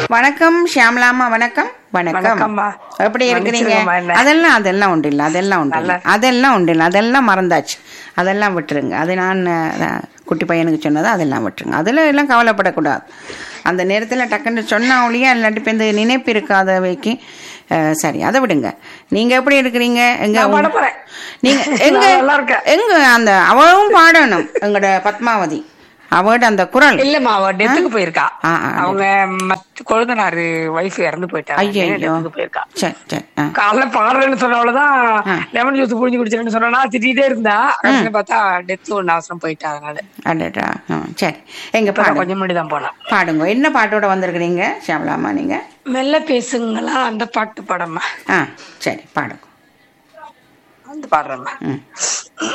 வணக்கம் ஷியாமலாமா வணக்கம் வணக்கம் வணக்கம்மா. எப்படி இருக்கிறீங்க மன்னிச்சிடுங்கம்மா என்ன. அதெல்லாம் அதெல்லாம் உண்டு இல்லை அதெல்லாம் உண்டு இல்லை அதெல்லாம் உண்டு இல்லை அதெல்லாம் மறந்தாச்சு அதெல்லாம் விட்டுருங்க அது நான் அஹ், குட்டி பையனுக்கு சொன்னது அதெல்லாம் விட்டுருங்க அதில் எல்லாம் கவலைப்படக்கூடாது அந்த நேரத்தில் டக்குன்னு சொன்னா ஒழியா இல்லாட்டி இப்போ இந்த நினைப்பு இருக்காதவைக்கு அஹ், சரி அதை விடுங்க நீங்க எப்படி இருக்கிறீங்க எங்க நான் பாட போறேன். நீங்க எங்க நான் நல்லா இருக்கேன். எங்க அந்த அவளும் பாடணும் எங்களோட பத்மாவதி அவட அந்த குரல் இல்லம்மா அவ டெத்துக்கு போயிருக்கா ஆ, ஆ, அவங்க மத்த கொழுந்தனாரு வைஃப் இறந்து போயிட்டாங்க ஐயோ டெத்துக்கு போயிருக்கா சரி சரி ஆ காலைல பாடுறேன்னு சொன்னவளதான் ஆ. லெமன் ஜூஸ் புழிஞ்சு குடிச்சிருன்னு சொன்னா திட்டிகிட்டே இருந்தா கடைசியில பார்த்தா டெத் ஒன்னு அவசரம் போயிட்டா அதனால அடடா ஆ சரி எங்க இப்பதான் பாடுங்க கொஞ்சம் முன்னாடி தான் போனா பாடுங்க என்ன பாட்டோட வந்திருக்கிறீங்க ஷியாமலாமா நீங்க மெல்ல பேசுங்களா அந்த பாட்டு படம்மா ஆ சரி பாடுங்க அந்த பாடுறேம்மா ம்